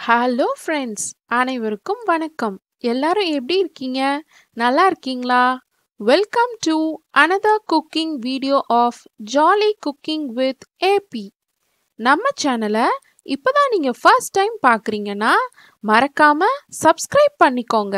hello friends அனைவருக்கும் வணக்கம் எல்லாரும் எப்படி இருக்கீங்க நல்லா இருக்கீங்களா welcome to another cooking video of jolly cooking with AB நம்ம சேனலை இப்போதான் நீங்க ஃபர்ஸ்ட் டைம் பார்க்குறீங்கன்னா மறக்காம சப்ஸ்கிரைப் பண்ணிக்கோங்க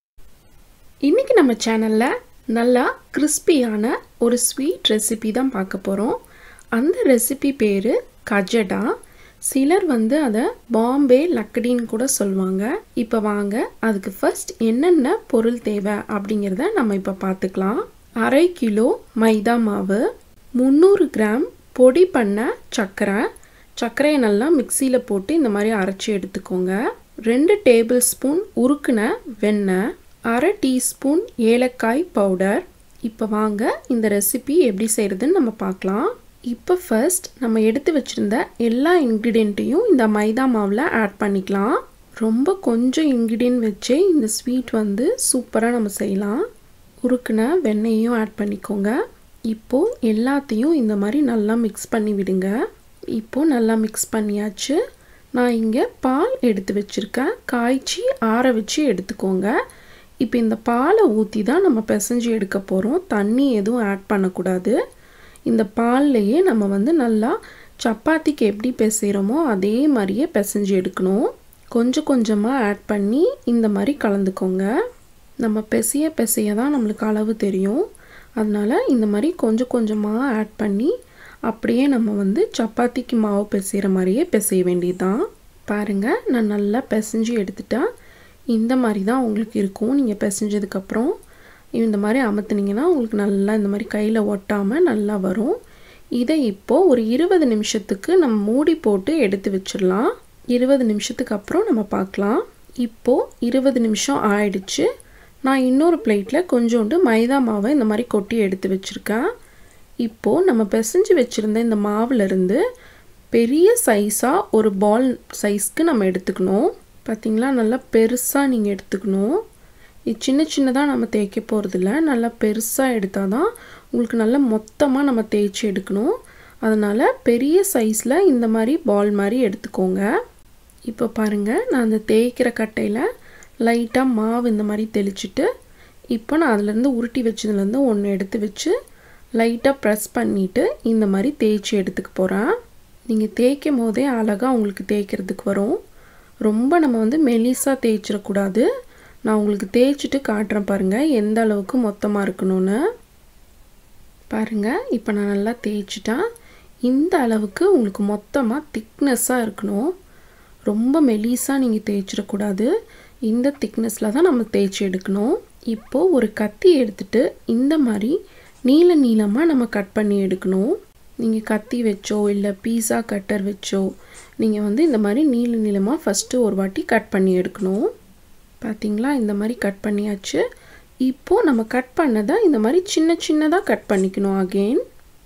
இன்னைக்கு நம்ம சேனலில் நல்லா கிறிஸ்பியான ஒரு ஸ்வீட் ரெசிபி தான் பார்க்க போகிறோம் அந்த ரெசிபி பேர் கஜடா சிலர் வந்து அதை பாம்பே லக்கடின்னு கூட சொல்லுவாங்க இப்போ வாங்க அதுக்கு ஃபர்ஸ்ட் என்னென்ன பொருள் தேவை அப்படிங்கிறத நம்ம இப்போ பார்த்துக்கலாம் அரை கிலோ மைதா மாவு முந்நூறு கிராம் பொடி பண்ண சர்க்கரை சர்க்கரையை நல்லா மிக்சியில் போட்டு இந்த மாதிரி அரைச்சி எடுத்துக்கோங்க ரெண்டு டேபிள் ஸ்பூன் உருக்குன வெண்ணெய் அரை டீஸ்பூன் ஏலக்காய் பவுடர் இப்போ வாங்க இந்த ரெசிபி எப்படி செய்கிறதுன்னு நம்ம பார்க்கலாம் இப்போ ஃபர்ஸ்ட் நம்ம எடுத்து வச்சுருந்த எல்லா இன்க்ரீடியண்ட்டையும் இந்த மைதா மாவில் ஆட் பண்ணிக்கலாம் ரொம்ப கொஞ்சம் இன்க்ரீடியன்ட் வச்சே இந்த ஸ்வீட் வந்து சூப்பராக நம்ம செய்யலாம் உருக்குன வெண்ணெயையும் ஆட் பண்ணிக்கோங்க இப்போது எல்லாத்தையும் இந்த மாதிரி நல்லா மிக்ஸ் பண்ணி விடுங்க இப்போது நல்லா மிக்ஸ் பண்ணியாச்சு நான் இங்கே பால் எடுத்து வச்சுருக்கேன் காய்ச்சி ஆற வச்சு எடுத்துக்கோங்க இப்போ இந்த பாலை ஊற்றி தான் நம்ம பிசைஞ்சு எடுக்க போகிறோம் தண்ணி எதுவும் ஆட் பண்ணக்கூடாது இந்த பால்லையே நம்ம வந்து நல்லா சப்பாத்திக்கு எப்படி பிசைகிறோமோ அதே மாதிரியே பிசைஞ்சு எடுக்கணும் கொஞ்சம் கொஞ்சமாக ஆட் பண்ணி இந்த மாதிரி கலந்துக்கோங்க நம்ம பிசைய பிசைய தான் நம்மளுக்கு அளவு தெரியும் அதனால் இந்த மாதிரி கொஞ்சம் கொஞ்சமாக ஆட் பண்ணி அப்படியே நம்ம வந்து சப்பாத்திக்கு மாவு பிசைகிற மாதிரியே பிசைய வேண்டியதுதான் பாருங்கள் நான் நல்லா பிசைஞ்சு எடுத்துட்டா இந்த மாதிரி தான் உங்களுக்கு இருக்கும் நீங்கள் பிசைஞ்சதுக்கப்புறம் இந்த மாதிரி அமுத்துனீங்கன்னா உங்களுக்கு நல்லா இந்த மாதிரி கையில் ஒட்டாமல் நல்லா வரும் இதை இப்போது ஒரு இருபது நிமிஷத்துக்கு நம்ம மூடி போட்டு எடுத்து வச்சிடலாம் இருபது நிமிஷத்துக்கு அப்புறம் நம்ம பார்க்கலாம் இப்போது இருபது நிமிஷம் ஆயிடுச்சு நான் இன்னொரு பிளேட்டில் கொஞ்சோண்டு மைதா மாவை இந்த மாதிரி கொட்டி எடுத்து வச்சுருக்கேன் இப்போது நம்ம பிசைஞ்சு வச்சுருந்த இந்த மாவுலேருந்து பெரிய சைஸாக ஒரு பால் சைஸ்க்கு நம்ம எடுத்துக்கணும் பார்த்திங்களா நல்லா பெருசாக நீங்கள் எடுத்துக்கணும் இது சின்ன சின்னதாக நம்ம தேய்க்க போகிறதில்ல நல்லா பெருசாக எடுத்தால் தான் உங்களுக்கு நல்லா மொத்தமாக நம்ம தேய்ச்சி எடுக்கணும் அதனால் பெரிய சைஸில் இந்த மாதிரி பால் மாதிரி எடுத்துக்கோங்க இப்போ பாருங்கள் நான் அந்த தேய்க்கிற கட்டையில் லைட்டாக மாவு இந்த மாதிரி தெளிச்சிட்டு இப்போ நான் அதுலேருந்து உருட்டி வச்சதுலேருந்து ஒன்று எடுத்து வச்சு லைட்டாக ப்ரெஸ் பண்ணிவிட்டு இந்த மாதிரி தேய்ச்சி எடுத்துக்க போகிறேன் நீங்கள் தேய்க்கும் போதே அழகாக உங்களுக்கு தேய்க்கிறதுக்கு வரும் ரொம்ப நம்ம வந்து மெலிசாக தேய்ச்சிடக்கூடாது நான் உங்களுக்கு தேய்ச்சிட்டு காட்டுறேன் பாருங்கள் எந்த அளவுக்கு மொத்தமாக இருக்கணும்னு பாருங்கள் இப்போ நான் நல்லா தேய்ச்சிட்டேன் இந்த அளவுக்கு உங்களுக்கு மொத்தமாக திக்னஸ்ஸாக இருக்கணும் ரொம்ப மெலிசாக நீங்கள் தேய்ச்சிடக்கூடாது இந்த திக்னஸில் தான் நம்ம தேய்ச்சி எடுக்கணும் இப்போது ஒரு கத்தி எடுத்துட்டு இந்த மாதிரி நீள நீளமாக நம்ம கட் பண்ணி எடுக்கணும் நீங்கள் கத்தி வச்சோ இல்லை பீஸா கட்டர் வச்சோ நீங்கள் வந்து இந்த மாதிரி நீள நீளமாக ஃபஸ்ட்டு ஒரு வாட்டி கட் பண்ணி எடுக்கணும் பார்த்தீங்களா இந்த மாதிரி கட் பண்ணியாச்சு இப்போது நம்ம கட் பண்ணதை இந்த மாதிரி சின்ன சின்னதாக கட் பண்ணிக்கணும் அகெயின்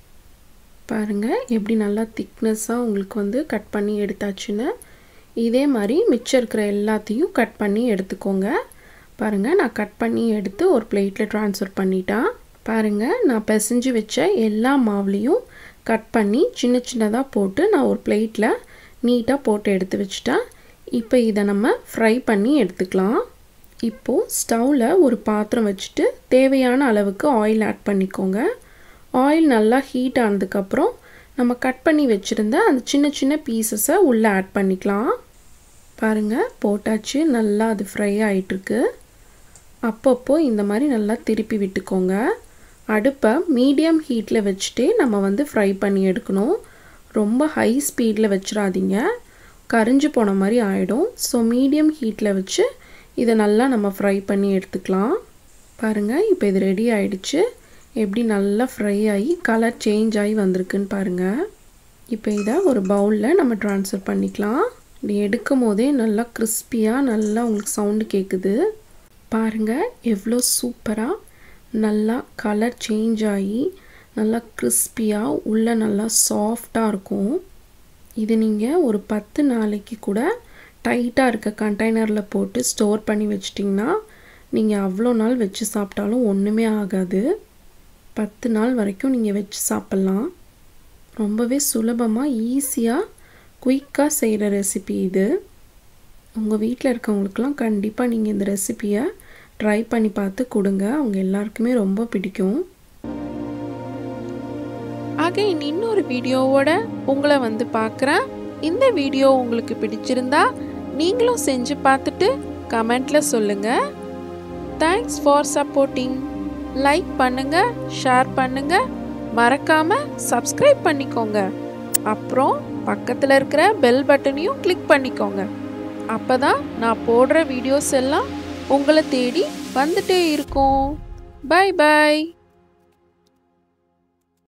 பாருங்கள் எப்படி நல்லா திக்னஸ்ஸாக உங்களுக்கு வந்து கட் பண்ணி எடுத்தாச்சுன்னு இதே மாதிரி மிச்சம் இருக்கிற எல்லாத்தையும் கட் பண்ணி எடுத்துக்கோங்க பாருங்கள் நான் கட் பண்ணி எடுத்து ஒரு பிளேட்டில் ட்ரான்ஸ்ஃபர் பண்ணிட்டேன் பாருங்கள் நான் பிசைஞ்சு வச்ச எல்லா மாவுலேயும் கட் பண்ணி சின்ன சின்னதாக போட்டு நான் ஒரு பிளேட்டில் நீட்டாக போட்டு எடுத்து வச்சுட்டேன் இப்போ இதை நம்ம ஃப்ரை பண்ணி எடுத்துக்கலாம் இப்போது ஸ்டவ்வில் ஒரு பாத்திரம் வச்சுட்டு தேவையான அளவுக்கு ஆயில் ஆட் பண்ணிக்கோங்க ஆயில் நல்லா ஹீட் ஆனதுக்கப்புறம் நம்ம கட் பண்ணி வச்சுருந்த அந்த சின்ன சின்ன பீசஸை உள்ளே ஆட் பண்ணிக்கலாம் பாருங்கள் போட்டாச்சு நல்லா அது ஃப்ரை ஆகிட்டுருக்கு அப்பப்போ இந்த மாதிரி நல்லா திருப்பி விட்டுக்கோங்க அடுப்பை மீடியம் ஹீட்டில் வச்சுட்டே நம்ம வந்து ஃப்ரை பண்ணி எடுக்கணும் ரொம்ப ஹை ஸ்பீடில் வச்சிடாதீங்க கரிஞ்சு போன மாதிரி ஆகிடும் ஸோ மீடியம் ஹீட்டில் வச்சு இதை நல்லா நம்ம ஃப்ரை பண்ணி எடுத்துக்கலாம் பாருங்கள் இப்போ இது ரெடி ஆயிடுச்சு எப்படி நல்லா ஃப்ரை ஆகி கலர் சேஞ்ச் ஆகி வந்திருக்குன்னு பாருங்கள் இப்போ இதை ஒரு பவுலில் நம்ம ட்ரான்ஸ்ஃபர் பண்ணிக்கலாம் இப்படி எடுக்கும் போதே நல்லா கிறிஸ்பியாக நல்லா உங்களுக்கு சவுண்டு கேட்குது பாருங்கள் எவ்வளோ சூப்பராக நல்லா கலர் சேஞ்ச் ஆகி நல்லா கிறிஸ்பியாக உள்ளே நல்லா சாஃப்டாக இருக்கும் இது நீங்கள் ஒரு பத்து நாளைக்கு கூட டைட்டாக இருக்க கண்டெய்னரில் போட்டு ஸ்டோர் பண்ணி வச்சிட்டிங்கன்னா நீங்கள் அவ்வளோ நாள் வச்சு சாப்பிட்டாலும் ஒன்றுமே ஆகாது பத்து நாள் வரைக்கும் நீங்கள் வச்சு சாப்பிட்லாம் ரொம்பவே சுலபமாக ஈஸியாக குயிக்காக செய்கிற ரெசிபி இது உங்கள் வீட்டில் இருக்கவங்களுக்குலாம் கண்டிப்பாக நீங்கள் இந்த ரெசிப்பியை ட்ரை பண்ணி பார்த்து கொடுங்க அவங்க எல்லாருக்குமே ரொம்ப பிடிக்கும் அகைன் இன்னொரு வீடியோவோட உங்களை வந்து பார்க்குறேன் இந்த வீடியோ உங்களுக்கு பிடிச்சிருந்தா நீங்களும் செஞ்சு பார்த்துட்டு கமெண்ட்ல சொல்லுங்க தேங்க்ஸ் ஃபார் சப்போர்ட்டிங் லைக் பண்ணுங்க ஷேர் பண்ணுங்க மறக்காம சப்ஸ்கிரைப் பண்ணிக்கோங்க அப்புறம் பக்கத்தில் இருக்கிற பெல் பட்டனையும் கிளிக் பண்ணிக்கோங்க அப்பதான் நான் போடுற வீடியோஸ் எல்லாம் உங்களை தேடி வந்துட்டே இருக்கும் பை பை